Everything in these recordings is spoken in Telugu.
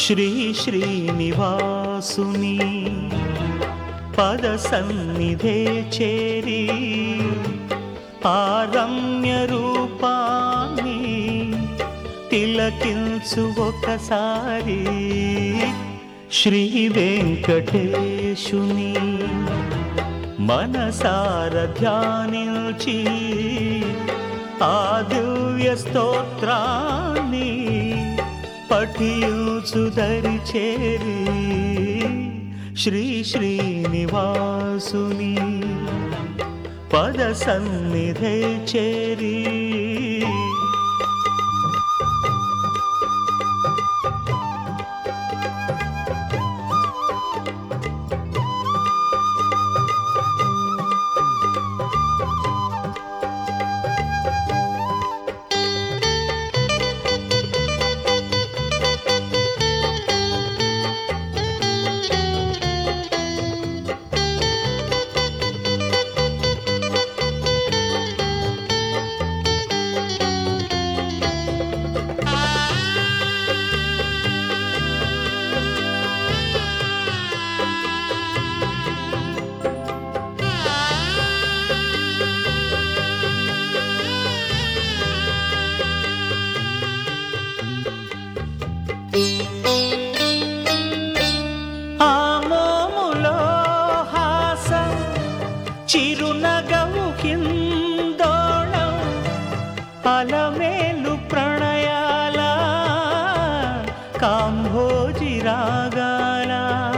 శ్రీ శ్రీనివాసుని పద సన్నిధే చేరి ఆరమ్య రూపాన్ని తిలకించు ఒకసారి శ్రీ వెంకటేశుని మనసార ధ్యానించి ఆ దివ్య స్తోత్రాన్ని పఠించు దరి చేరి శ్రీ శ్రీనివాసుని పద సన్నిధే చేరి ఆ మోములో హాసం చిరునగవు కిందోళం అలమేలు ప్రణయాల కాంభోజి రాగాల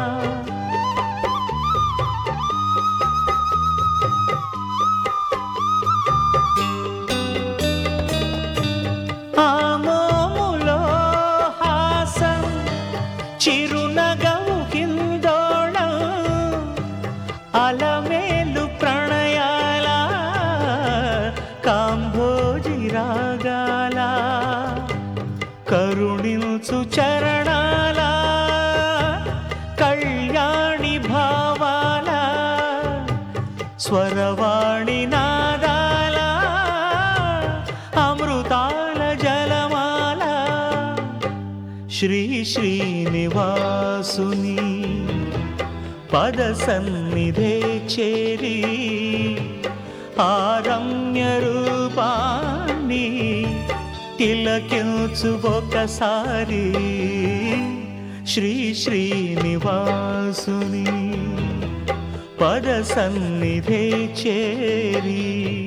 ఆ మోములో హాసం చిరునగవు కిందోళం అలమేలు ప్రణయాల కాంభోజి రాగాల కరుణించు చరణాల కళ్యాణి భావాల స్వరవాణి నాదాల అమృతాల జలమాల శ్రీ శ్రీనివాసుని పద సన్నిధే చేరి ఆరమ్య రూపాన్ని తిలకించు ఒకసారి శ్రీ శ్రీనివాసుని పద సన్నిధే చేరి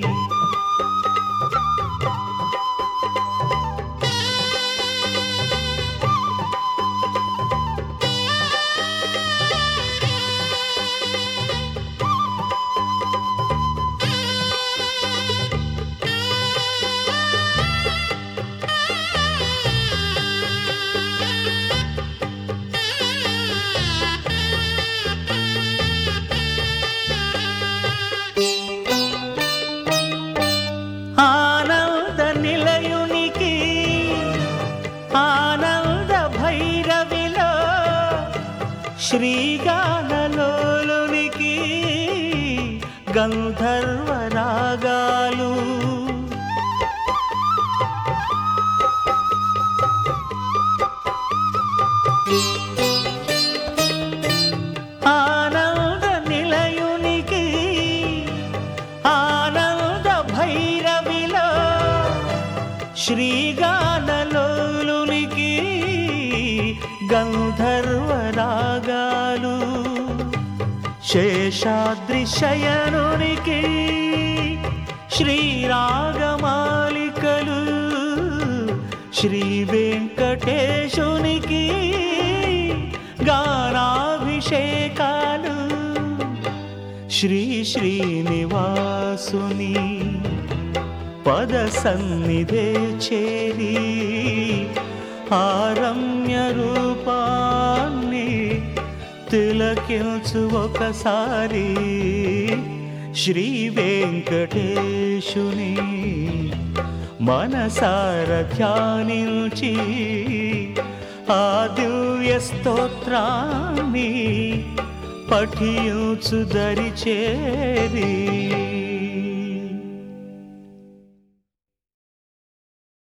ఆనంద నిలయునికి ఆనంద భైరవిలో శ్రీగానలోలునికి గంధర్వ రాగాలు ఆనంద నిలయునికి ఆనంద భైరవిలో శ్రీగానలోలునికి గంధర్వ రాగాలు శేషాద్రి శయనునికి శ్రీరాగమాలికలు శ్రీ వెంకటేశునికి గానాభిషేకాలు శ్రీ శ్రీనివాసుని పద సన్నిధే చేరి ఆరమ్య రూపాన్ని తిలకించు ఒకసారి శ్రీ వెంకటేశుని మనసార ధ్యానించి ఆ దివ్య స్తోత్రాన్ని పఠించు దరి చేరి